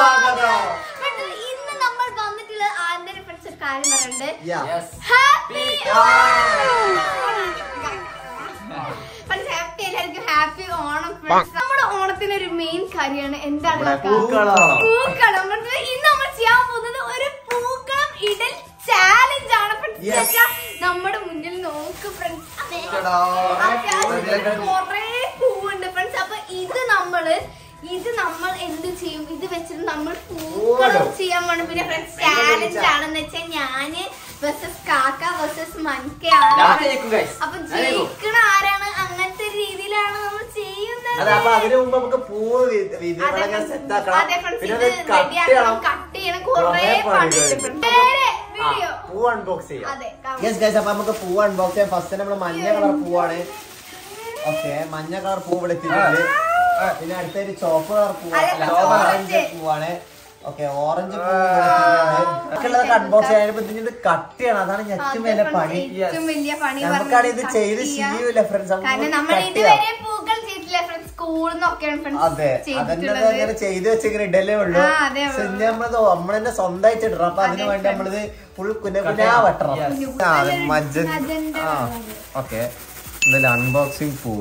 സ്വാഗതം But ഇന്ന് നമ്മൾ വന്നിട്ടുള്ള ആന്തരിക ഫ്രണ്ട്സ് ഒരു കാര്യം പറയുന്നുണ്ട് Yeah. ഹാപ്പി ഫ്രണ്ട്സ് ഹാപ്പി എല്ലാവർക്കും ഹാപ്പി ഓണം ഫ്രണ്ട്സ് നമ്മുടെ ഓണത്തിന് ഒരു മെയിൻ കാര്യമാണ് എന്താണ് ഇവിടെ കാക്ക? പൂക്കളം. പൂക്കളം Friends, ഇന്ന് നമ്മൾ ചെയ്യാൻ പോകുന്നത് ഒരു പൂക്കളം ഇടൽ ചാലഞ്ച് ആണ് ഫ്രണ്ട്സ് Yes. നമ്മുടെ മുന്നിൽ നോക്ക് ഫ്രണ്ട്സ് എടാ. അത്യാവശ്യം കൊറേ പൂവുണ്ട് ഫ്രണ്ട്സ് അപ്പൊ ഇത് നമ്മള് ഇത് നമ്മൾ എന്ത് ചെയ്യും ഇത് വെച്ചിട്ട് നമ്മൾ പൂക്കളം ഓടും. ചെയ്യാൻ പോണം പിന്നെ ഫ്രണ്ട്സ് ഭയങ്കര ചാലഞ്ച് വിളിച്ചാ. ആണെന്ന് വെച്ചാൽ ഞാന് വേഴ്സസ് കാക്ക വേഴ്സസ് ഞാൻ മൻകയാണ് ജയിക്കും guys. അപ്പൊ ഞാൻ ജയിക്കും. ജയിക്കണ ആരാണ് അങ്ങനത്തെ രീതിയിലാണ് നമ്മൾ ചെയ്യുന്നത് അതെ അപ്പൊ അതിനു മുമ്പ് നമുക്ക് പൂവ് വിധികളൊക്കെ സെറ്റ് ആക്കണം അതെ ഫ്രണ്ട്സ് പിന്നെ ഇത് അത് കട്ട് റെഡിയാക്കണം ചെയ്യണം കട്ട് ചെയ്യണം കൊറേ കുറേ പണിയുണ്ട് പണികളുണ്ട്. നേരെ ആ, വീഡിയോ പൂ അൺബോക്സ് ചെയ്യാം അതെ കാണാം. യെസ് ഗൈസ് അപ്പൊ നമുക്ക് പൂ അൺബോക്സ് ചെയ്യാം ഫസ്റ്റ് നമ്മൾ മഞ്ഞ കളർ പൂവാണ് ഓക്കെ മഞ്ഞ കളർ പൂ ഇവിടെ എത്തിയിട്ടുണ്ട് പിന്നെ അടുത്തൊരു ചോപ്പ് കളർ പൂവ് അതെ, അല്ല, ഓറഞ്ച്. ഓറഞ്ച് പൂവാണ് ഓക്കെ ഓറഞ്ച് പൂ ഇവിടെ എത്തിയിട്ടുണ്ട് ബാക്കിയുള്ളതൊക്കെ അൺബോക്സ് ചെയ്യാൻ ഇത് കട്ട് ചെയ്യണം അതാണ് ഏറ്റവും അതെ വലിയ friends, പണി ഏറ്റവും വലിയ പണി നമുക്കാണ് ഇത് പറഞ്ഞത് ചെയ്ത് cut ചെയ്യാം. ശീലമില്ല ഫ്രണ്ട്സ് കാരണം നമ്മൾ ഇതുവരെ പൂക്കൾ ചെയ്തിട്ടില്ല ഫ്രണ്ട്സ് സ്കൂളിൽ നിന്നൊക്കെയാണ് ഫ്രണ്ട്സ് അതെ അതന്നെ ചെയ്തിട്ടുള്ളത് അങ്ങനെ ചെയ്ത് വെച്ചിങ്ങനെ ഇടലേ ഉള്ളൂ ആ, അതെ. പക്ഷെ ഇനി നമ്മളത് നമ്മൾ തന്നെ സ്വന്തമായിട്ട് ഇടണം അപ്പൊ അതിന് അതെ, വേണ്ടി friends. നമ്മളിത് ഫുൾ കുഞ്ഞ കുഞ്ഞാ വെട്ടണം Yes. കുഞ്ഞു ആ, അതെ, കുഞ്ഞൊരു മജ്ജൻ magenta ആ കളറ്. ഓക്കെ എന്തായാലും അൺബോക്സിംഗ് പൂ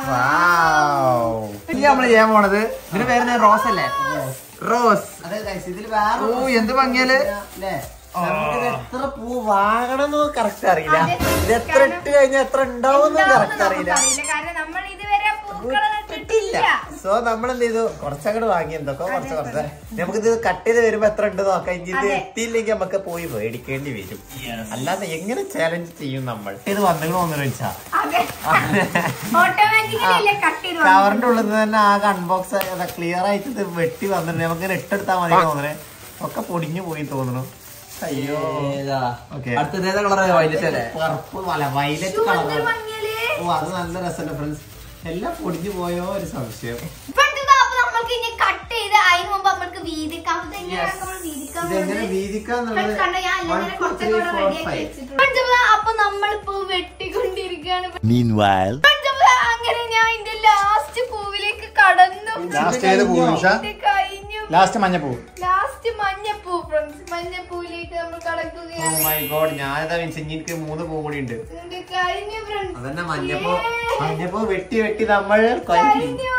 ഇനി നമ്മള് ചെയ്യാൻ പോണത് ഇതിന് പേര് റോസ് അല്ലേ റോസ് അതെ guys, ഇതിൽ വേറെ ഓ, എന്ത് ഭംഗിയല്ലേ? ല്ലേ? നമുക്കിത് എത്ര പൂ വാങ്ങണമെന്ന് കറക്റ്റ് അറിയില്ല അതെ, ഇത് എത്ര ഇട്ട് കഴിഞ്ഞാൽ എത്ര ഉണ്ടാവും എന്താണെന്ന് കറക്റ്റ് അറിയില്ല നമുക്കറിയില്ല. കാരണം നമ്മൾ ഇതുവരെ പൂക്കൾ ഇട്ടിട്ടില്ല സോ നമ്മൾ എന്ത് ചെയ്തു കുറച്ചങ്ങോട്ട് വാങ്ങി എന്തൊക്കെ കുറച്ച് കുറച്ച് നമുക്കിത് കട്ട് ചെയ്ത് വരുമ്പോ എത്ര ഉണ്ട് നോക്കാം ഇനി ഇത് അതെ. എത്തിയില്ലെങ്കിൽ നമുക്ക് പോയി മേടിക്കേണ്ടി വരും അല്ലാതെ എങ്ങനെ ചാലഞ്ച് ചെയ്യും നമ്മൾ ഇത് വന്നുകൂടെ വന്നു വെച്ചാ അതെ ഓട്ടോമാറ്റിക്കലി അല്ലേ കട്ട് ചെയ്ത് കവറിന്റെ ഉള്ളിൽ നിന്ന് തന്നെ ആകെ അൺബോക്സ് ക്ലിയർ ആയിട്ട് ഇത് വെട്ടി വന്നിട്ടുണ്ട് നമുക്ക് ഇങ്ങനെ ഇട്ടെടുത്താൽ മതി തോന്നണേ ഒക്കെ പൊടിഞ്ഞു പോയി തോന്നുന്നു അയ്യോ Okay. അടുത്തത് ഏതാ കളർ വൈലറ്റ് അല്ലേ പർപ്പിൾ അല്ല വയലറ്റ് എന്തൊരു കളറാണ് ഭംഗിയല്ലേ? ഓ അത് നല്ല രസമല്ലേ ഫ്രണ്ട്സ് എല്ലാം പൊടിഞ്ഞു പോയോ ഒരു സംശയം ഇപ്പോഴത്തെ ഇതാ അപ്പൊ നമ്മൾക്ക് ഇനി കട്ട് ചെയ്ത് അതിന് മുമ്പ് നമ്മൾക്ക് വീതിക്കാം ഇത് എങ്ങനെയാണ് നമ്മൾ വീതിക്കാൻ ഇതെങ്ങനെ പോകുന്നത്? വീതിക്കാന്നുള്ളത് Friends, കണ്ടോ? ഞാൻ one, ഇങ്ങനെ two, കുറച്ചൊക്കെ three, ഇവിടെ four, ready ആക്കി five. വെച്ചിട്ടുണ്ട്. Friends, ഇതാ അപ്പൊ നമ്മളിപ്പോ വെട്ടിക്കൊണ്ടിരിക്കുകയാണ് Meanwhile, Friends, ഇതാ അങ്ങനെ ഞാൻ ഇതിന്റെ ലാസ്റ്റ് പൂവിലേക്ക് കടന്നു Last ഏത് പൂ, നിഷ? ഇത് കഴിഞ്ഞു ലാസ്റ്റ് മഞ്ഞപ്പൂ ലാസ്റ്റ് മഞ്ഞപ്പൂ ഫ്രണ്ട്സ് മഞ്ഞപ്പൂവിലേക്ക് നമ്മൾ ഓ കടക്കുകയാണ് മൈ ഗോഡ് ഞാനിതാ മീൻസ് എനിക്ക് മൂന്ന് പൂ കൂടി ഉണ്ട് ഇത് കഴിഞ്ഞു ഫ്രണ്ട്സ് അതന്നെ മഞ്ഞപ്പൂ മഞ്ഞപ്പൂ വെട്ടി വെട്ടി നമ്മൾ കൊല്ലി. കഴിഞ്ഞു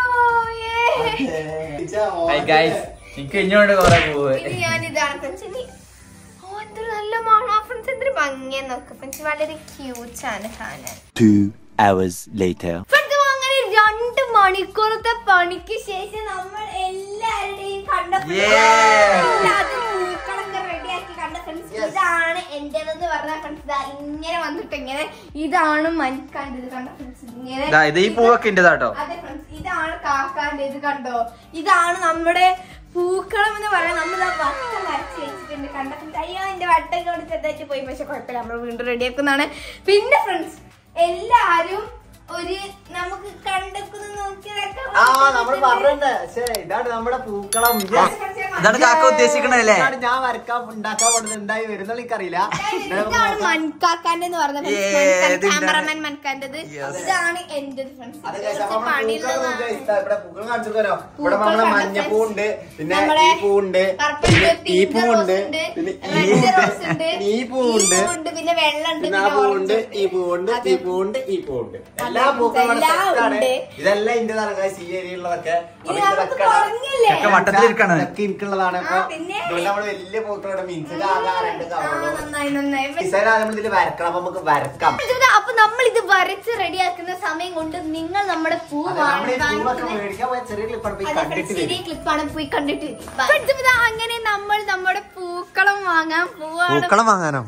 Yay. ഇച്ചാ, Hi guys. എനിക്ക് ഇഞ്ഞോണ്ട് കൊറേ പൂവ് ഇനി ഞാൻ ഇതാണ് ഫ്രണ്ട്സ് ഇനി ഓ എന്തൊരു നല്ല മണം ഫ്രണ്ട്സ് എന്തൊരു ഭംഗിയെന്ന് നോക്ക് ഫ്രണ്ട്സ് വളരെ ക്യൂട്ട് ആണ് കാണാൻ two hours later. ഫ്രണ്ട്സ് അങ്ങനെ രണ്ട് മണിക്കൂറത്തെ പണിക്ക് ശേഷം നമ്മൾ എല്ലാവരുടെയും കണ്ട Yeah. എല്ലാതും പൂക്കളൊക്കെ റെഡിയാക്കി കണ്ട ഫ്രണ്ട്സ് ഇതാണ് എന്റേതെന്ന് പറഞ്ഞ ഫ്രണ്ട്സ് ഇതാ ഇങ്ങനെ വന്നിട്ട് ഇങ്ങനെ ഇതാണ് മനിക്കാൻ്റെ ഇത് കണ്ട ഫ്രണ്ട്സ് ഇങ്ങനെ ദാ, ഇത് ഈ പൂവൊക്കെ ഉണ്ട് കേട്ടോ അതെ ഫ്രണ്ട്സ് ഇതാണ് കാക്കാന്റെ ഇത് കണ്ടോ ഇതാണ് നമ്മുടെ പൂക്കളം എന്ന് പറയാൻ നമ്മൾ ആ വട്ടം വരച്ച് വെച്ചിട്ടുണ്ട് കണ്ട ഫ്രണ്ട്സ് അയ്യോ എന്റെ വട്ടം കൊണ്ട് ചെറുതായിട്ട് പോയി പക്ഷെ കുഴപ്പമില്ല നമ്മൾ വീണ്ടും റെഡിയാക്കുന്നതാണ് പിന്നെ ഫ്രണ്ട്സ് എല്ലാരും ഒരു നമുക്ക് കണ്ടെക്കുന്ന നോക്കിയതൊക്കെ ആ നമ്മൾ പറഞ്ഞിട്ടുണ്ട് പക്ഷേ ഇതാണ് നമ്മുടെ പൂക്കളം Yes. ഇതാണ് കാക്ക ഉദ്ദേശിക്കണല്ലേ ഇതാണ് ഞാൻ വരക്കാൻ ഉണ്ടാക്കാൻ പോകുന്നത് ഉണ്ടായി വരുന്ന എനിക്കറിയില്ല ഇതാണ് മൻകാക്കാന്റെ എന്ന് പറഞ്ഞത് Yeah, ഇതിന്റെ- ക്യാമറമാൻ മൻകാന്റെത് Yes. ഇതാണ് എന്റെ ഫ്രണ്ട്സ് അത് guys, അപ്പൊ നമ്മള് പൂക്കള് പണിയുള്ളതാണ് നോക്ക് guys. ദാ ഇവിടെ പൂക്കൾ കാണിച്ചു തരാം ഇവിടെ പൂക്കൾ നമ്മളെ കണ്ട മഞ്ഞപ്പൂണ്ട് പിന്നെ നമ്മുടെ ഈ പൂണ്ട് purple പിന്നെ ഉണ്ട്, ഈ pink പൂണ്ട് rose ഉണ്ട്, പിന്നെ red ഈ rose ഉണ്ട്, ഈ പൂണ്ട് ഈ പൂവുണ്ട്, പിന്നെ വെള്ള ഉണ്ട് പിന്നെ ആ പിന്നെ പൂവുണ്ട് orange ഈ പൂവുണ്ട് അതെ. ഈ പൂവുണ്ട് ഈ പൂവുണ്ട് എല്ലാ അതെ, പൂക്കളും ഇവിടെ എല്ലാം set ആണ് ഉണ്ട്. ഇതെല്ലാം ഇന്റേതാണ് guys, ഈ ഏരിയയിലുള്ളതൊക്കെ അപ്പൊ ഇനി നമുക്ക് ഇതൊക്കെ തുടങ്ങില്ലേ? ഒക്കെ വട്ടത്തിലിരിക്കാണ്. ഇതൊക്കെ എനിക്കുള്ളതാണ് ആ, അപ്പൊ പിന്നെ? ഇതുപോലെ നമ്മള് വലിയ പൂക്കളുടെ മീൻസ് ആകാറുണ്ട് ആ, നന്നായി നന്നായി ഡിസൈൻ നമ്മൾ ഇതിൽ വരക്കണം അപ്പൊ നമുക്ക് വരക്കാം ഇതാ, അപ്പൊ നമ്മൾ ഇത് വരച്ച് റെഡിയാക്കുന്ന സമയം കൊണ്ട് നിങ്ങൾ നമ്മുടെ പൂ അതെ, നമ്മള് ഈ പൂവൊക്കെ മേടിക്കാൻ പോയ ചെറിയ ക്ലിപ്പാണ് പോയി കണ്ടിട്ട് ചെറിയ വരും ക്ലിപ്പാണ് പോയി കണ്ടിട്ട് വരും. Friends, ഇതാ അങ്ങനെ നമ്മൾ നമ്മുടെ പൂക്കളം വാങ്ങാൻ പോവാണ് വാങ്ങാനോ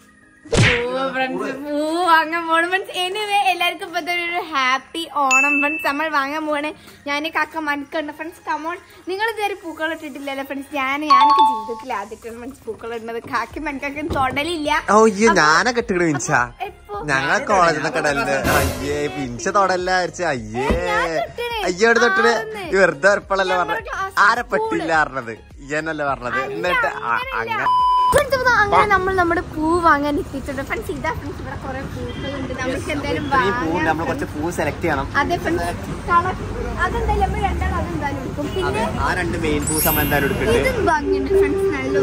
പൂ ഫ്രണ്ട്സ് പൂ വാങ്ങാൻ പോകണം ഫ്രണ്ട്സ് എനിവേ എല്ലാവർക്കും ഇപ്പൊ ഒരു ഹാപ്പി ഓണം ഫ്രണ്ട്സ് നമ്മൾ വാങ്ങാൻ പോവാണ് ഞാൻ കാക്ക മനക്കുണ്ട് ഫ്രണ്ട്സ് കമോൺ നിങ്ങൾ ഇതുവരെ പൂക്കളം ഇട്ടിട്ടില്ലല്ലോ ഫ്രണ്ട്സ് ഞാൻ ഞാനൊക്കെ ജീവിതത്തിൽ ആദ്യമായിട്ടാണ് ഫ്രണ്ട്സ് പൂക്കളം ഇടുന്നത് കാക്കി മനക്കൊക്കെ തൊടലില്ല ഓ അയ്യോ ഞാനൊക്കെ ഇട്ടിട്ട് പിഞ്ച എപ്പോ ഞങ്ങൾ കോളേജിൽ നിന്നൊക്കെ ഇടലുണ്ട് അയ്യേ പിഞ്ച തൊടല്ല അരിച്ച് അയ്യേ ഞാൻ തൊട്ടിന്. അയ്യോ അവിടെ തൊട്ടിന് ആന്ന്. ഈ വെറുതെ ഇറപ്പളല്ലേ നമ്മുടെ പറഞ്ഞത് class ആരെ school. പറ്റില്ല പറഞ്ഞത് ഇയ്യനല്ലേ പറഞ്ഞത് എന്നിട്ട് ആ, അങ്ങനെ ഫ്രണ്ട്സ് ഇതാ അങ്ങനെ നമ്മൾ നമ്മുടെ പൂ വാങ്ങാൻ എത്തിയിട്ടുണ്ട് ഫ്രണ്ട്സ് ഇതാ ഫ്രണ്ട്സ് ഇവിടെ കുറെ പൂക്കളുണ്ട് നമുക്ക് എന്തായാലും ഇത്രയും പൂ നമ്മൾ വാങ്ങാം കുറച്ച് പൂ സെലക്ട് ചെയ്യണം അതെ ഫ്രണ്ട്സ് കളർ അതെന്തായാലും നമ്മൾ രണ്ടാൾ അതെന്തായാലും എടുക്കും പിന്നെ ആ രണ്ട് മെയിൻ പൂസ് നമ്മൾ എന്തായാലും എടുക്കുന്നുണ്ട് ഇതും ഭംഗിയുണ്ട് ഫ്രണ്ട്സ് നല്ല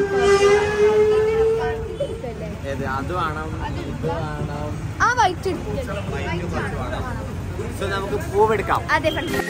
ഏത് അത് വേണം ഇത് വേണം ആ വൈറ്റ് എടുത്തിട്ടുണ്ട് സോ നമുക്ക് പൂവെടുക്കാം അതെ ഫ്രണ്ട്സ്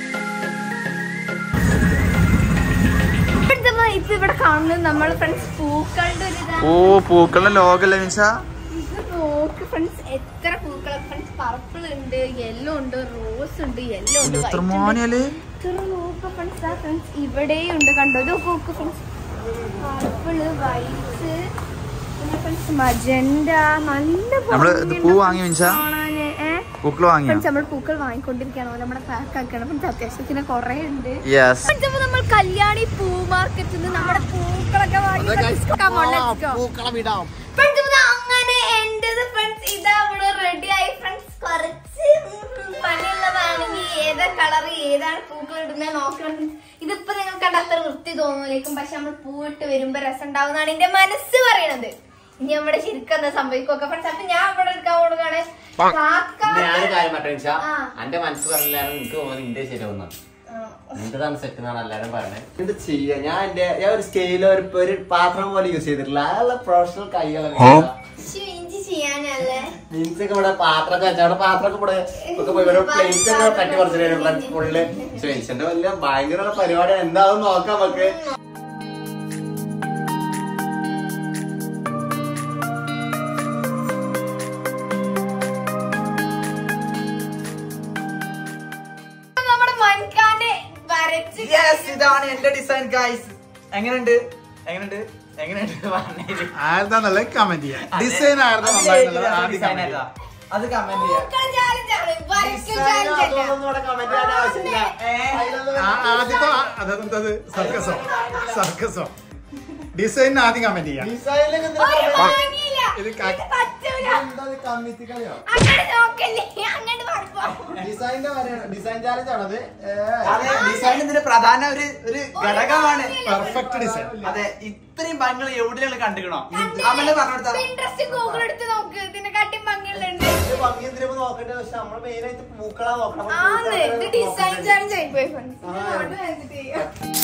ഇപ്പൊ ഇവിടെ കാണുന്നത് നമ്മൾ ഫ്രണ്ട്സ് പൂക്കളുടെ ഒരു ഇതാണ് ഓ പൂക്കളുടെ ലോകല്ലേ മിൻസ ഇത് നോക്ക് ഫ്രണ്ട്സ് എത്ര പൂക്കളെ ഫ്രണ്ട്സ് പർപ്പിൾ ഉണ്ട് യെല്ലോ ഉണ്ട് റോസ് ഉണ്ട് യെല്ലോ ഉണ്ട് എത്ര white ഉണ്ട്. മോനിയല്ലേ ഇത്ര നോക്ക് ഫ്രണ്ട്സ് ആ ഫ്രണ്ട്സ് ഇവിടെയും ഉണ്ട് കണ്ടോ ഇത് നോക്ക് ഫ്രണ്ട്സ് പർപ്പിള് വൈറ്റ് പിന്നെ ഫ്രണ്ട്സ് മജന്റ നല്ല നമ്മള് ഇത് ഭംഗിയുണ്ട് പൂ വാങ്ങി മിൻസ കാണാന് ഏ പൂക്കൾ വാങ്ങിയ ഫ്രണ്ട്സ് നമ്മൾ പൂക്കൾ വാങ്ങിക്കൊണ്ടിരിക്കുകയാണ് നമ്മുടെ പാക്ക് ആക്കുകയാണ് ഫ്രണ്ട്സ് അത്യാവശ്യത്തിന് കുറെ ഉണ്ട് യെസ് ഫ്രണ്ട്സ് അപ്പൊ നമ്മൾ കല്യാണി പൂ മാർക്കറ്റിൽ നിന്ന് നമ്മുടെ പൂക്കളൊക്കെ വാങ്ങി friends, come on, let's go. പൂക്കളം ഇടാം ഫ്രണ്ട്സ് ഇത് അങ്ങനെ എന്റേത് ഫ്രണ്ട്സ് ഇതാ ഇവിടെ റെഡി ആയി ഫ്രണ്ട്സ് കുറച്ച് പണിയുള്ളതാണെങ്കിൽ ഏതാ കളർ ഏതാണ് പൂക്കൾ ഇടുന്നത് നോക്കണം ഇതിപ്പോ നിങ്ങൾക്ക് കണ്ട അത്ര വൃത്തി തോന്നുമായിരിക്കും പക്ഷെ നമ്മൾ പൂവിട്ട് വരുമ്പോ രസം ഉണ്ടാവുന്നതാണ് എന്റെ മനസ്സ് പറയണത് ഇനി നമ്മുടെ ശരിക്കും എന്താ സംഭവിക്കൊക്കെ ഫ്രണ്ട്സ് അപ്പൊ ഞാൻ ഇവിടെ എടുക്കാൻ കൊടുക്കാണ് ഞാനൊരു കാര്യം പറ്റാ ആ. എന്റെ മനസ്സ് പറഞ്ഞാലും എനിക്ക് തോന്നുന്നു ഇന്റെ ശരിയാവുന്ന എന്റേതാണ് സെറ്റ് എന്നാണ് എല്ലാരും പറയുന്നത് എന്ത് ചെയ്യാ ഞാൻ എന്റെ ഞാൻ ഒരു സ്കെയിലോ ഒരു ഒരു പാത്രം പോലെ യൂസ് ചെയ്തിട്ടില്ല അയാളുടെ പ്രൊഫഷണൽ കൈകളൊക്കെ ഇഞ്ചി ചെയ്യാനല്ലേ മീൻസൊക്കെ ഇവിടെ പാത്രമൊക്കെ വെച്ചാൽ അവിടെ പാത്രമൊക്കെ ഇവിടെ ഒക്കെ പോയി ഓരോ പ്ലേറ്റ് ഒക്കെ കട്ടി പറിച്ചു തരും ഫുള്ള് ശ്വേശന്റെ വലിയ ഭയങ്കര പരിപാടി എന്താവും നോക്കാം നമുക്ക് നമ്മുടെ മൻകാന്റെ വരച്ച് യെസ് ഇതാണ് എന്റെ ഡിസൈൻ ഗൈസ് എങ്ങനെയുണ്ട് എങ്ങനെയുണ്ട് എങ്ങനെയുണ്ട് പറഞ്ഞേര്. ആയിരുന്നാന്നുള്ളത് കമന്റ് ചെയ്യാം ഡിസൈൻ ആയിരുന്നു അതില് നന്നായിട്ടുള്ളത് ഏത് ആദ്യം design comment ആയിരുന്നാ? ചെയ്യാം. അത് കമന്റ് ചെയ്യാം പൂക്കൾ challenge ആണ്. വരയ്ക്കൽ challenge അല്ല. കമന്റ് ചെയ്യാൻ ആവശ്യമില്ല ആ, ആദ്യത്തെ ആ- അതെന്തത് സർക്കസോ സർക്കസോ ഡിസൈൻ ആദ്യം കമന്റ് ചെയ്യാം ഡിസൈനിലൊക്കെ എന്തിനാ ഒരു comment? ഭംഗിയില്ല. ഇത് ഇത് ക- പറ്റൂല. എന്താ ഇത് കമ്മിറ്റി കളിയോ അങ്ങനെ നോക്കല്ലേ അങ്ങോട്ട് പറിപ്പോ. ഡിസൈനിന്റെ ഡിസൈൻ ചാലഞ്ച് ആണത് അതെ ഡിസൈൻ ഇതിന്റെ പ്രധാന ഒരു ഒരു ഘടകമാണ് പെർഫെക്റ്റ് ഡിസൈൻ അതെ ഇത്രയും ഭംഗികൾ എവിടെയാണ് കണ്ടുകണോ കണ്ടില്ലേ? അമ്മനെ പറഞ്ഞെടുത്താ Pinterest, Google എടുത്ത് നോക്ക് ഇതിനെ കാട്ടി ഭംഗിയുള്ളുണ്ട് ഭംഗി എന്തിനാ നോക്കണ്ടേ പക്ഷെ നമ്മള് മെയിൻ ആയിട്ട് പൂക്കളാ നോക്കണം ആന്ന് ഇത് ഡിസൈൻ ചാലഞ്ച് ആയിപ്പോയി friends. ഇത് ആ. നോട്ട് വെച്ചിട്ട് ചെയ്യാം.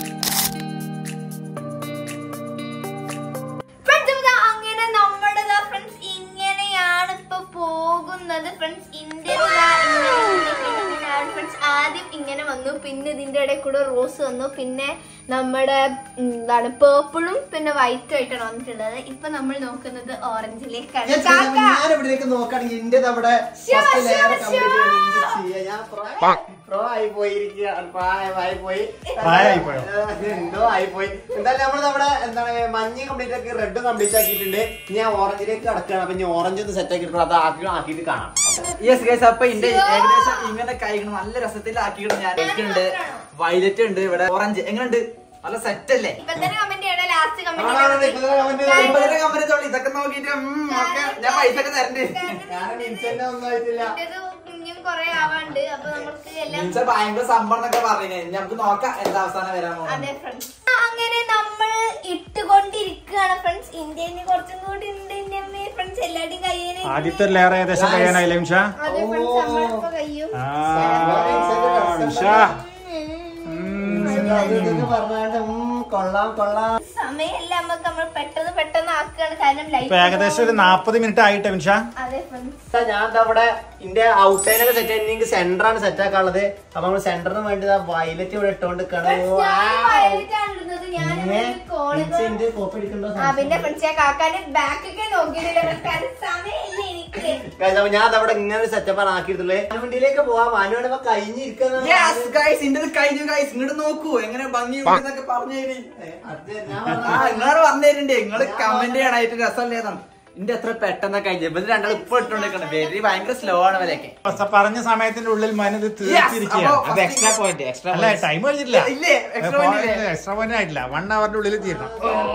Friends, ഇതാ അങ്ങനെ നമ്മുടെ ഫ്രണ്ട്സ് ഇങ്ങനെയാണ് ഇപ്പൊ പോകുന്നത് ഫ്രണ്ട്സ് ഇന്ത്യൻ ഫ്രണ്ട്സ് ആദ്യം ഇങ്ങനെ വന്നു പിന്നെ ഇതിന്റെ ഇടയിൽ കൂടെ റോസ് വന്നു പിന്നെ നമ്മുടെ ഉം, എന്താണ് പേർപ്പിളും പിന്നെ വൈറ്റും ആയിട്ടാണ് വന്നിട്ടുള്ളത് ഇപ്പൊ നമ്മൾ നോക്കുന്നത് ഓറഞ്ചിലേക്കാണ് കാക്ക ഞാൻ ഇവിടേക്ക് നോക്കുകയാണെങ്കിൽ എന്റെ നമ്മുടെ Sure, first layer sure, complete sure. ചെയ്യണം. എന്ത് ചെയ്യാ? ഞാൻ പ്രായ- pro ആയി പോയിരിക്കുകയാണ്. പ്രായമായി പോയി. പ്രായമായിപ്പോയോ? ഏഹ്, എന്തോ ആയിപ്പോയി എന്തായാലും നമ്മൾ നമ്മുടെ എന്താണ് മഞ്ഞ കംപ്ലീറ്റ് ആക്കി റെഡ് കംപ്ലീറ്റ് ആക്കിയിട്ടുണ്ട് ഇനി ഞാൻ ഓറഞ്ചിലേക്ക് കടക്കുകയാണ് അപ്പൊ ഇനി ഓറഞ്ച് ഒന്ന് സെറ്റ് ആക്കിയിട്ട് അത് ആക്കി ആക്കിയിട്ട് കാണാം യെസ് ഗൈസ് അപ്പൊ ഇന്റെ ഏകദേശം ഇങ്ങനെ കഴിക്കണം നല്ല രസത്തിലാക്കിയിട്ട് ഞാൻ ഉണ്ട് വയലറ്റ് ഉണ്ട് ഇവിടെ ഓറഞ്ച് എങ്ങനെയുണ്ട് നല്ല സെറ്റ് അല്ലേ ഇപ്പൊ തന്നെ കമന്റ് ചെയ്യണം ലാസ്റ്റ് ആണോ, ആണോ, ഇപ്പൊ തന്നെ comment ചെയ്തോ. Guys, ഇപ്പൊ ഇതിന്റെ കമ്പനി തൊള്ളി ഇതൊക്കെ നോക്കിയിട്ട് ഉം, ഒക്കെ ഞാൻ പൈസ ഒക്കെ തരണ്ട് ഞാൻ വിൻസെന്റ് ഒന്നും ആയിട്ടില്ല ഇനിയും കൊറേ ആവാണ്ട് അപ്പൊ നമുക്ക് എല്ലാം മീൻസ് ഭയങ്കര സംഭവം എന്നൊക്കെ പറഞ്ഞു ഇനി നമുക്ക് നോക്കാം എന്താ അവസാനം വരാൻ അതെ പോകുന്നത് ഫ്രണ്ട്സ് അങ്ങനെ നമ്മൾ ഇട്ടുകൊണ്ടിരിക്കുകയാണ് ഫ്രണ്ട്സ് ഇന്ത്യയിൽ കുറച്ചും കൂടി ഉണ്ട് ഫ്രണ്ട്സ് എല്ലാവരുടെയും കയ്യിൽ ആദ്യത്തെ ഒരു ലെയർ ഏകദേശം കഴിയാനായില്ലേ മിഷ അതെ ഫ്രണ്ട്സ് നമ്മളിപ്പോ കയ്യും ആ മിഷ വിൻസെന്റ് അത് ഇതൊക്കെ പറഞ്ഞാണ്ട് ഉം, കൊള്ളാം കൊള്ളാം സമയമല്ല നമുക്ക് നമ്മൾ പെട്ടെന്ന് പെട്ടെന്ന് ആക്കുകയാണ് കാരണം ലൈഫ് ഇപ്പൊ ഏകദേശം ഒരു നാപ്പത് മിനിറ്റ് ആയിട്ടെ മിഷ അതെ ഫ്രണ്ട്സ് ഇതാ ഞാൻ ദാ ഇവിടെ ഇന്റെ ഔട്ട്ലൈൻ ഒക്കെ സെറ്റ് എനിക്ക് സെന്റർ ആണ് സെറ്റ് ആക്കാനുള്ളത് അപ്പൊ നമ്മൾ സെന്ററിന് വേണ്ടി വയലറ്റ് ഇവിടെ ഇട്ടോണ്ട് കോപ്പി അടിക്കണ്ടോ ആ പിന്നെ ഫ്രണ്ട്സ് ഞാൻ കാക്കാന്റെ ബാക്കൊക്കെ നോക്കിയിട്ടില്ല കാരണം സമയമില്ല എനിക്ക് Guys, അപ്പൊ ഞാൻ അവിടെ ഇങ്ങനെ ഒരു സെറ്റപ്പ് ആണ് ആക്കിയിട്ടുള്ളത് വണ്ടിയിലേക്ക് പോവാം മാനുവാണ് കഴിഞ്ഞിരിക്കുന്ന യെസ് ഗൈസ് ഇന്റെ കഴിഞ്ഞു ഗൈസ് ഇങ്ങോട്ട് നോക്കൂ എങ്ങനെ ഭംഗിയുണ്ടെന്നൊക്കെ പറഞ്ഞു തരി ആ നിങ്ങളോട് പറഞ്ഞു തരുന്നുണ്ട് നിങ്ങള് കമന്റ് ചെയ്യണായിട്ട് രസമല്ലേതാണ് ഇന്റെ എത്ര പെട്ടെന്ന് കഴിഞ്ഞു ഇവര് രണ്ടാൾ ഇപ്പൊ ഇട്ടോണ്ടിരിക്കണം വെരി ഭയങ്കര സ്ലോ ആണ് ഇവരൊക്കെ പറഞ്ഞ സമയത്തിന്റെ ഉള്ളിൽ മനു ഇത് തീർത്തിരിക്കുകയാണ് അത് എക്സ്ട്രാ പോയിന്റ് എക്സ്ട്രാ അല്ല ടൈം കഴിഞ്ഞിട്ടില്ല ഇല്ലേ എക്സ്ട്രാ പോയിന്റ് എക്സ്ട്രാ പോയിന്റ് ആയിട്ടില്ല വൺ അവറിന്റെ ഉള്ളിൽ തീരണം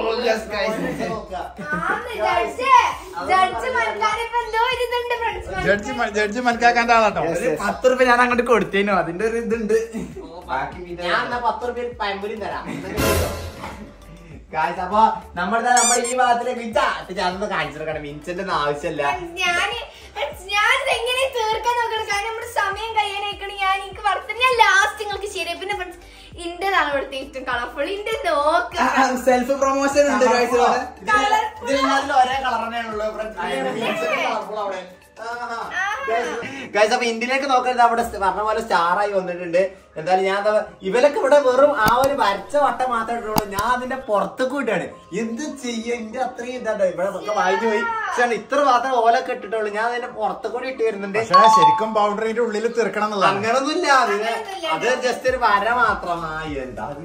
ജഡ്ജ് മനസ്സിലാനിപ്പോ എന്തോ ഒരു ഇതുണ്ട് ഫ്രണ്ട്സ് ജഡ്ജി ജഡ്ജി മനസ്സിലാക്കാൻ്റെ ആളാട്ടോ ഒരു പത്ത് റുപ്യ ഞാൻ അങ്ങോട്ട് കൊടുത്തേനു അതിന്റെ ഒരു ഇതുണ്ട് ഞാൻ എന്നാ പത്ത് റുപ്യ പഴംപൊരി തരാം ഗായ്സ് അപ്പൊ നമ്മുടെ നമ്മുടെ ഈ ഭാഗത്തിലേക്ക് ഇതാ ഞാനൊന്ന് കാണിച്ചെടുക്കണം മിൻസിന്റെ ഒന്നും ആവശ്യമില്ല ഞാന് ഞാൻ എങ്ങനെ തീർക്കാൻ നോക്കണം കാരണം നമ്മുടെ സമയം കഴിയാനായിക്കണ ഞാൻ എനിക്ക് വർഷം ഞാൻ ലാസ്റ്റ് നിങ്ങൾക്ക് ശരി പിന്നെ ഫ്രണ്ട്സ് ഇന്റേതാണ് ഇവിടുത്തെ ഏറ്റവും കളർഫുൾ ഇതിന്റെ നോക്ക് സെൽഫ് പ്രൊമോഷൻ ഉണ്ട് guys ഇവിടെ. ഇതിലെല്ലാത്തിലും ഒരേ കളർ തന്നെയാണുള്ളൂ ഗൈസ് അപ്പൊ ഇന്ത്യയിലേക്ക് നോക്കരുത് അവിടെ സ് പറഞ്ഞ പോലെ സ്റ്റാർ ആയി വന്നിട്ടുണ്ട് എന്തായാലും ഞാൻ ദാ ഇവരൊക്കെ ഇവിടെ വെറും ആ ഒരു വരച്ച വട്ടം മാത്രമേ ഇട്ടുള്ളൂ ഞാൻ അതിന്റെ പുറത്തേക്ക് വിട്ടാണ് എന്ത് ചെയ്യ എന്റെ അത്രയും ഇതാട്ടോ ഇവിടെ ഒക്കെ വായിച്ചു പോയി പക്ഷേ ഇത്ര മാത്രം ഓലൊക്കെ ഇട്ടിട്ടുള്ളൂ ഞാൻ അതിന്റെ പുറത്തേക്ക് കൂടി ഇട്ട് വരുന്നുണ്ട് പക്ഷേ ശരിക്കും ബൗണ്ടറിന്റെ ഉള്ളിൽ തീർക്കണം എന്നുള്ളതാണ് അങ്ങനൊന്നുമില്ല അതിന് അത് ജസ്റ്റ് ഒരു വര മാത്രമായി എന്താ അത്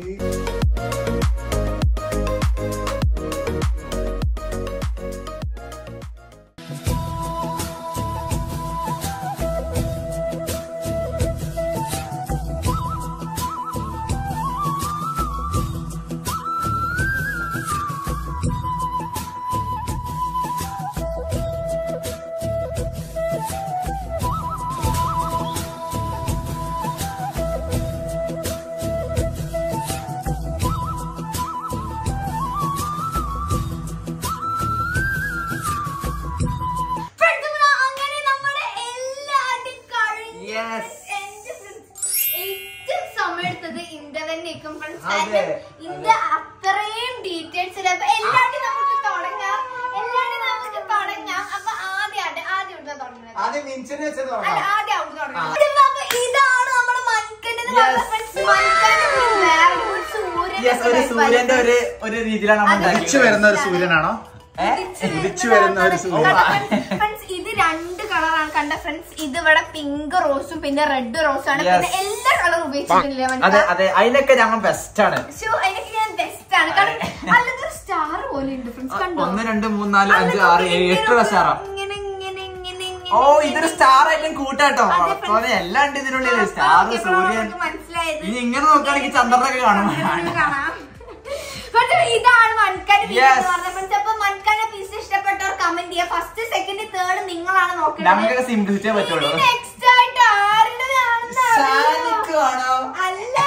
Friends, ഇതാ അങ്ങനെ നമ്മുടെ എല്ലാവരുടെയും കഴിഞ്ഞു. Yes. എന്റെ friends, ഏറ്റവും സമയം എടുത്തത് ഇന്ത്യ തന്നെയായിരിക്കും ഫ്രണ്ട്സ് അതെ, ഇന്ത്യ അത്രയും ഡീറ്റെയിൽസ് ഇല്ല അപ്പൊ എല്ലാവരും നമുക്ക് തുടങ്ങാം എല്ലാവരും നമുക്ക് തുടങ്ങാം അപ്പൊ ആദ്യമായിട്ട് ആദ്യം ഇവിടെ തുടങ്ങുന്നത് ആദ്യം മിൻസിനെ വെച്ചത് അല്ല, തുടങ്ങാം ആദ്യം അവിടെ തുടങ്ങാം അപ്പൊ ഇതാണ് നമ്മുടെ മൺകണ്ണിന് പറഞ്ഞ friends. മൺകണ്ണ് വേറെ ഒരു സൂര്യൻ Yes, ഒരു സൂര്യന്റെ ഒരു ഒരു രീതിയിലാണ് നമ്മൾ അത് തിരിച്ചു ഉണ്ടാക്കിയത് വരുന്ന ഒരു സൂര്യനാണോ ഏ? തിരിച്ചു വരുന്ന ഒരു സൂര്യൻ ഫ്രണ്ട്സ് ഇത് രണ്ട് കളറാണ് കണ്ട ഫ്രണ്ട്സ് ഇത് ഇവിടെ പിങ്ക് റോസും പിന്നെ റെഡ് റോസും ആണ് Yes. പിന്നെ എല്ലാ കളറും ഉപയോഗിച്ചിട്ടില്ല അതെ അതെ അതിലൊക്കെ ഞങ്ങൾ ബെസ്റ്റ് ആണ് ഷോ എനിക്ക് ഞാൻ ബെസ്റ്റ് ആണ് കാരണം അല്ലാതെ സ്റ്റാർ പോലെ ഉണ്ട് ഫ്രണ്ട്സ് കണ്ടോ ഒന്ന് രണ്ട് മൂന്ന് നാല് അഞ്ച് ആറ് ഏഴ് എട്ട് സ്റ്റാറാ ഇങ്ങനെ ഇങ്ങനെ ഇങ്ങനെ ഇങ്ങനെ ഓ ഇതൊരു സ്റ്റാർ ആയിട്ടും കൂട്ടാട്ടോ അതെ, friends. തോനെ എല്ലാം ഉണ്ട് ഇതിനുള്ളിൽ സ്റ്റാർ ഓക്കേ, ബ്രോ, സൂര്യൻ നമുക്ക് മനസ്സിലായത് ഇനി ഇങ്ങനെ നോക്കുകയാണെങ്കിൽ ചന്ദ്രനൊക്കെ കാണും ചന്ദ്രനെ കാണാം പക്ഷേ ഇതാണ് മൺകാന പീസ് Yes. എന്ന് പറഞ്ഞ ഫ്രണ്ട്സ് അപ്പൊ മൺകാന പീസ് ഇഷ്ടപ്പെട്ടവർ കമന്റ് ചെയ്യുക ഫസ്റ്റ് സെക്കൻഡ് തേർഡ് നിങ്ങളാണ് നോക്കുന്നത് നമുക്കൊക്കെ സിംപിളിറ്റേ പറ്റുള്ളൂ നെക്സ്റ്റ് ആയിട്ട് ആരുടേതാണെന്ന് സാനിക്ക് അറിയോ? ആണോ? അല്ല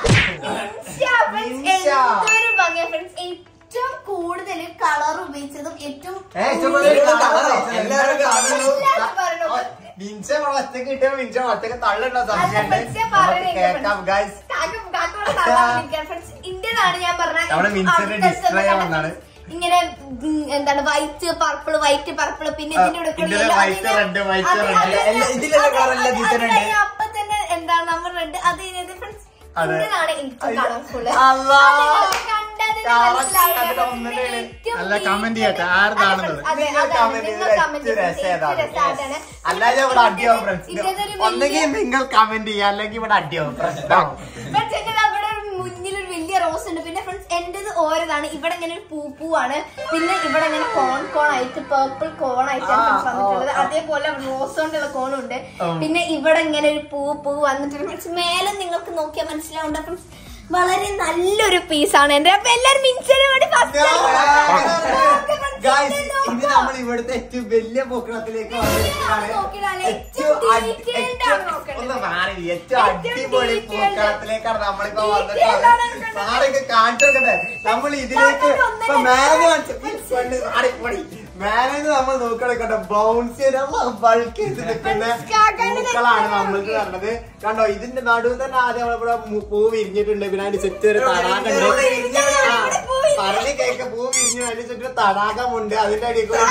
നിൻഷ friends. നിൻഷ. എന്തൊരു ഭംഗിയാ ഫ്രണ്ട്സ് ഏറ്റവും കൂടുതൽ കളർ ഉപയോഗിച്ചതും ഏറ്റവും ഏ, ഏറ്റവും കൂടുതൽ കൂടുതൽ colour colour ഉപയോഗിച്ചത്. എല്ലാവരും കാണുന്നു. എല്ലാവരും പറഞ്ഞു. മിൻസ ഒറ്റക്ക് കിട്ടിയ മിൻസ ഒറ്റക്ക് തള്ളുണ്ടോ അല്ല, സംശയമുണ്ട് friends, ഞാൻ പറയുന്നത് നമുക്ക് കേൾക്കാം friends. ഗൈസ് കാക്ക- കാക്കയോട് സാധാരണ ഇരിക്കാൻ friends. ഇന്ത്യയിലാണ് ഞാൻ പറഞ്ഞത് നമ്മുടെ മിൻസിന്റെ അടുത്ത display ദിവസം വന്നാണ്. ഇങ്ങനെ ഉം, എന്താണ് വൈറ്റ് പർപ്പിൾ വൈറ്റ് പർപ്പിൾ പിന്നെ ഇതിന്റെ കൂടെ കൂടി ഇതില് yellow, white, അതിന് red, white, അത് red. അത് എല്ലാ- ഇതിലുള്ള അത് colour എല്ലാം അത് ഇതിൽ തന്നെ ഉണ്ട്. കഴിഞ്ഞ് അപ്പൊ തന്നെ എന്താണ് നമ്മൾ റെഡ് അത് കഴിഞ്ഞത് friends, അതെ. ഇന്ത്യയിലാണ് ഏറ്റവും കളർഫുൾ അല്ലാ. കണ്ടതിന് Correct. മനസ്സിലാവില്ല. അതിൽ ഒന്നിനെ ഇതിന്റെ ഏറ്റവും അല്ല, comment ചെയ്യട്ടെ. ആരുതാണെന്നത്. അതെ, നിങ്ങൾ അതാണ്. comment നിങ്ങൾ ചെയ്തതിൽ comment ഏറ്റവും രസം ചെയ്തതിൽ ഏതാണ്? ഏറ്റവും രസമായിട്ടാണ്. അല്ലാതെ ഇവിടെ അടിയാവും ഫ്രണ്ട്സ് ഇതിന്റെ ഒരു ഒന്നെങ്കിൽ വലിയ- നിങ്ങൾ കമന്റ് ചെയ്യുക അല്ലെങ്കിൽ ഇവിടെ അടിയാവും പ്രശ്നമാവും പക്ഷേ അവിടെ ഒരു മുന്നിൽ ഒരു വലിയ റോസ് ഉണ്ട് പിന്നെ ഫ്രണ്ട്സ് എന്റേത് ഓരോതാണ് ഇവിടെ ഇങ്ങനെ ഒരു പൂ പൂവാണ് പിന്നെ ഇവിടെ ഇങ്ങനെ കോൺ കോൺ ആയിട്ട് പേർപ്പിൾ കോൺ ആയിട്ടാണ് ആ, friends വന്നിട്ടുള്ളത് ആ, ആ. അതേപോലെ റോസ് കൊണ്ടുള്ള കോണും ഉണ്ട് ഉം. പിന്നെ ഇവിടെ ഇങ്ങനെ ഒരു പൂ പൂ വന്നിട്ടുണ്ട് ഫ്രണ്ട്സ് മേലെ നിങ്ങൾക്ക് നോക്കിയാൽ മനസ്സിലാവുണ്ട് ഫ്രണ്ട്സ് വളരെ നല്ലൊരു പീസാണ് എന്റെ അപ്പൊ എല്ലാരും മിൻസിന് വേണ്ടി ഫസ്റ്റ് ഗായ്സ് ഇന്ന് നമ്മൾ ഇവിടുത്തെ ഏറ്റവും വലിയ പൂക്കളത്തിലേക്ക് വന്നിരിക്കുകയാണ് നോക്കിയതാണ്. ഏറ്റവും ഏറ്റവും അടി- detailed ആണ് നോക്കേണ്ടത്. ഒന്ന് മാറി ഏറ്റവും ഏറ്റവും അടിപൊളി detailed. പൂക്കളത്തിലേക്കാണ് നമ്മളിപ്പോ Detailed ആണ് വന്നിട്ടുള്ളത് മാറിയൊക്കെ കാണിച്ചു നോക്കട്ടെ നമ്മൾ ഇതിലേക്ക് നമുക്ക് ഒന്നര ഇപ്പൊ മേലെ കാണിച്ചു മേലെ നമ്മൾ നോക്കണ ബൗൺസ് ചെയ്ത ബൾക്ക് ചെയ്ത് നിൽക്കുന്ന കാക്കാന്റെ പൂക്കളാണ് നെറ്റിയിൽ നമ്മൾക്ക് കണ്ടത് കണ്ടോ ഇതിന്റെ നടുവ് തന്നെ ആദ്യം നമ്മളിവിടെ മു- പൂ വിരിഞ്ഞിട്ടുണ്ട് പിന്നെ അതിന്റെ ചുറ്റും ഒരു തടാകമുണ്ട് ആ, പറഞ്ഞ് കേക്ക് പൂ വിരിഞ്ഞു അതിന്റെ ചുറ്റും തടാകമുണ്ട് അതിന്റെ അടിയിൽ കൂടെ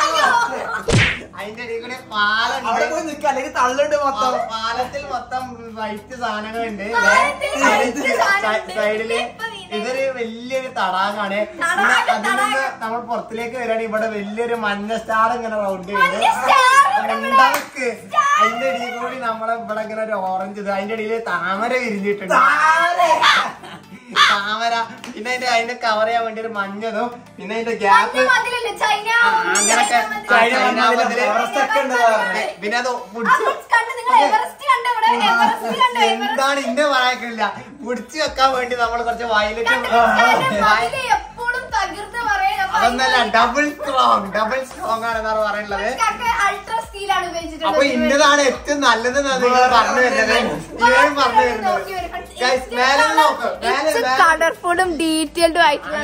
അതിന്റെ അടിയിൽ കൂടെ അവിടെ പാലുണ്ട് പോയി നിൽക്കുക അല്ലെങ്കിൽ തള്ളുണ്ട് മൊത്തം ആ, പാലത്തിൽ മൊത്തം വൈറ്റ് സാധനങ്ങളുണ്ട് പാലത്തിൽ white സൈ- സാധനമുണ്ട്. സൈഡില് ഇപ്പൊ വീണത്. ഇതൊരു വലിയൊരു തടാകാണ് തടാകം, പിന്നെ അതിൽ നിന്ന് തടാകം. നമ്മൾ പുറത്തിലേക്ക് വരികയാണെങ്കിൽ ഇവിടെ വലിയൊരു മഞ്ഞ സ്റ്റാർ ഇങ്ങനെ റൗണ്ട് മഞ്ഞ star ഉണ്ട് ഇവിടെ. ഉണ്ടാക്ക് അതിന്റെ ഇടയിൽ കൂടി നമ്മളെ ഇവിടെ ഇങ്ങനെ ഒരു ഓറഞ്ച് ഇത് അതിന്റെ ഇടയിൽ താമര വിരിഞ്ഞിട്ടുണ്ട് താമര പിന്നെ അതിന്റെ അതിന്റെ കവർ ചെയ്യാൻ വേണ്ടി ഒരു മഞ്ഞതും പിന്നെ അതിന്റെ ഗ്യാപ്പ് മതിലല്ലേ ചൈന ആ, അങ്ങനൊക്കെ ചൈന ചൈന മതില്. മതില് എവറസ്റ്റ് ഒക്കെ ഉണ്ട് പറഞ്ഞെ. പിന്നെ അത് ആ, പിടിച്ച് friends കണ്ടോ നിങ്ങൾ എവറസ്റ്റ് കണ്ടോ ഇവിടെ എവറസ്റ്റ് കണ്ടോ എവറസ്റ്റ് എന്താണ് ഇന്റെ പറയാക്കില്ല പിടിച്ചു വെക്കാൻ വേണ്ടി നമ്മൾ കുറച്ച് വയലറ്റ് കണ്ടോ? ചൈന മതില് എപ്പോഴും തകർന്ന് പറയണം അപ്പൊ അതൊന്നല്ല ഡബിൾ സ്ട്രോങ് ഡബിൾ സ്ട്രോങ് ആണെന്നാണ് പറയുന്നത് അൾട്രാ സ്റ്റീലാണ് ഉപയോഗിച്ചിട്ടുള്ളത് അപ്പൊ ഇന്നതാണ് ഏറ്റവും നല്ലത് എന്നാണ് നിങ്ങൾ പറഞ്ഞു വരുന്നത് ഇവരും പറഞ്ഞു വരുന്നത് നോക്കി വരും. Friends, Guys, മേലെ നോക്ക്. മേലെ, മേലെ. കളർഫുള്ളും ഡീറ്റെയിൽഡും ആയിട്ടുള്ള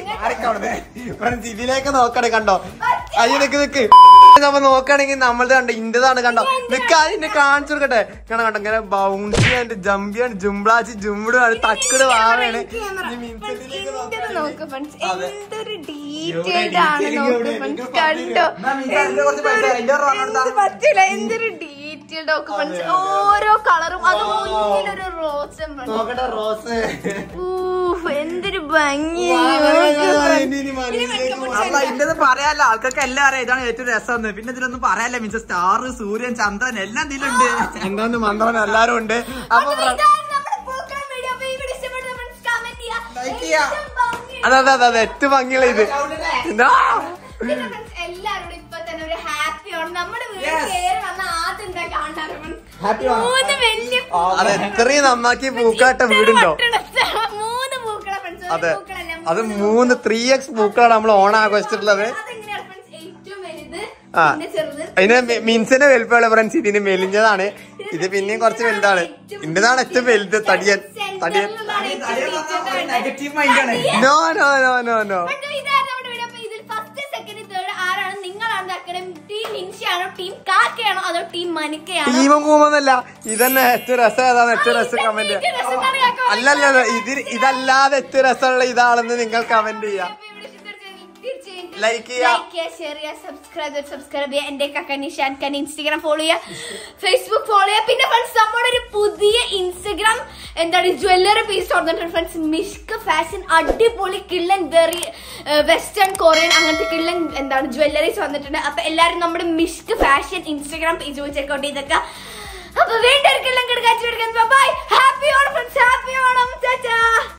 ഫ്രണ്ട്സ് ഇതിലേക്ക് നോക്കണേ കണ്ടോ അയ്യോ നിക്ക് നിക്ക് നമ്മ നോക്കുകയാണെങ്കിൽ നമ്മളത് കണ്ടോ ഇന്റതാണ് കണ്ടോ നിക്ക് അതിന്റെ കാണിച്ചു കൊടുക്കട്ടെ കണ്ടോ കണ്ടോ ഇങ്ങനെ ബൗൺസി ആൻഡ് ജമ്പിയാണ് ജുംബ്ലാച്ചി ജുംബിടാണ് തക്കട് വാവാണ് ഈ മിൻസെറ്റിലേക്ക് നോക്കുകയാണെങ്കിൽ നോക്ക് ഫ്രണ്ട്സ് അതെ. എന്തൊരു ഇവിടെ ഡീറ്റെയിൽഡ് ആണ് detail നോക്ക് ഇവിടെ ഫ്രണ്ട്സ് എനിക്ക് കണ്ടോ എന്നാ മിൻസ, അതിന്റെ കുറച്ച് പൈസ തരാം. ഇതിന്റെ ഒരു റണ്ണം എടുത്താ. എന്ത് പറ്റില്ല എന്തൊരു ഡീറ്റെയിൽഡ് നോക്ക് ഫ്രണ്ട്സ് ഓരോ കളറും അത് മുന്നിലൊരു റോസും നോക്കട്ടെ റോസ് ഊഹ്, എന്തൊരു ഭംഗി വാ, വാ, വാ, വാ, ഇനി, ഇനി ഇനി മനസ്സിലേക്ക് വെട്ടം അല്ല ഇന്റത് പറയാല്ല ആൾക്കാർക്ക് എല്ലാം അറിയാം ഇതാണ് ഏറ്റവും രസം പിന്നെ ഇതിലൊന്നും പറയാല്ല മീൻസ് സ്റ്റാർ സൂര്യൻ ചന്ദ്രൻ എല്ലാം ഇതിലുണ്ട് എന്താന്ന് മന്ത്രം എല്ലാരും ഉണ്ട് അപ്പൊ അപ്പൊ ഇതാണ് നമ്മുടെ പൂക്കളം വീഡിയോ. അപ്പൊ ഈ വീഡിയോ ഇഷ്ടപ്പെടുന്ന friends comment ചെയ്യാ. Like ചെയ്യാ. ഏറ്റവും ഭംഗിയുള്ള അതെ അതെ അതെ അതെ ഏറ്റവും ഭംഗിയുള്ള ഇത് ഇതാ. പിന്നെ friends എല്ലാവരോടും ഇപ്പൊ തന്നെ ഒരു happy ഓണം. നമ്മുടെ വീട്ടിൽ Yes. കേറി വന്ന ആദ്യം എന്താ കാണാറ് friends? Happy ഓണം. മൂന്ന് വലിയ അത് എത്രയും നന്നാക്കി പൂക്കാട്ട വീടുണ്ടോ ഇത്ര മൂന്ന് പൂക്കള friends. ഒരു അതെ പൂക്കളല്ല, അത് മൂന്ന് ത്രീ എക്സ് പൂക്കളാണ് നമ്മൾ ഓണം ആഘോഷിച്ചിട്ടുള്ളത് അതെങ്ങനെയാണ് friends? ഏറ്റവും വലുത് ആ. പിന്നെ ചെറുത് അതിന് മി- മിൻസിന്റെ വലുപ്പമുള്ള ഫ്രണ്ട്സ് ഇതിന് മെലിഞ്ഞതാണ് ഇത് പിന്നെയും കുറച്ച് വലുതാണ് ഇന്റേതാണ് ഏറ്റവും വലുത് തടിയൻ തടിയൻ സെന്ററിലുള്ളതാണ് ഏറ്റവും detailed ആയിട്ട്. നെഗറ്റീവ് മൈൻഡാണ് no no no no no പക്ഷേ ഇതാണ് നമ്മുടെ വീഡിയോ. അപ്പൊ ഇതിൽ ഫസ്റ്റ് സെക്കൻഡ് തേർഡ് ആരാണ് നിങ്ങളാണ് ഇതാക്കണം ടീം ഇൻഷയാണോ ടീം കാക്കയാണോ അതോ ടീം മനിക്കയാണോ ടീമും കൂമൊന്നല്ല ഇതന്നെ ഏറ്റവും രസം ഏതാണ് ഏറ്റവും രസം കമന്റ് ഏറ്റവും രസം എന്താണ് കാക്ക അല്ല അല്ല അല്ല, ഇത് ഇതല്ലാതെ ഏറ്റവും രസമുള്ള ഇതാണെന്ന് നിങ്ങൾ കമന്റ് ചെയ്യാം അപ്പൊ ഇവിടെ ഇഷ്ടപ്പെട്ടെങ്കിൽ തീർച്ചയായും Like ചെയ്യുക. ലൈക്ക് ചെയ്യുക ഷെയർ ചെയ്യുക സബ്സ്ക്രൈബ് സബ്സ്ക്രൈബ് ചെയ്യുക എന്റെ കക്ക നിഷാൻ ഖാൻ ഇൻസ്റ്റഗ്രാം ഫോളോ ചെയ്യുക ഫേസ്ബുക്ക് ഫോളോ ചെയ്യുക പിന്നെ ഫ്രണ്ട്സ് നമ്മുടെ ഒരു പുതിയ ഇൻസ്റ്റഗ്രാം എന്താണ് ജ്വല്ലറി പീസ് തുറന്നിട്ടുണ്ട് ഫ്രണ്ട്സ് മിഷ്ക് ഫാഷൻ അടിപൊളി കിള്ളൻ വെറി വെസ്റ്റേൺ കൊറിയൻ അങ്ങനത്തെ കിള്ളൻ എന്താണ് ജ്വല്ലറീസ് വന്നിട്ടുണ്ട് അപ്പൊ എല്ലാവരും നമ്മുടെ മിഷ്ക് ഫാഷൻ ഇൻസ്റ്റഗ്രാം പേജ് പോയി ചെക്കൗട്ട് ചെയ്തൊക്കെ അപ്പൊ വീണ്ടും ഒരു കിള്ളം കിടക്കാച്ചു bye happy Onam friends happy Onam ചാച്ചാ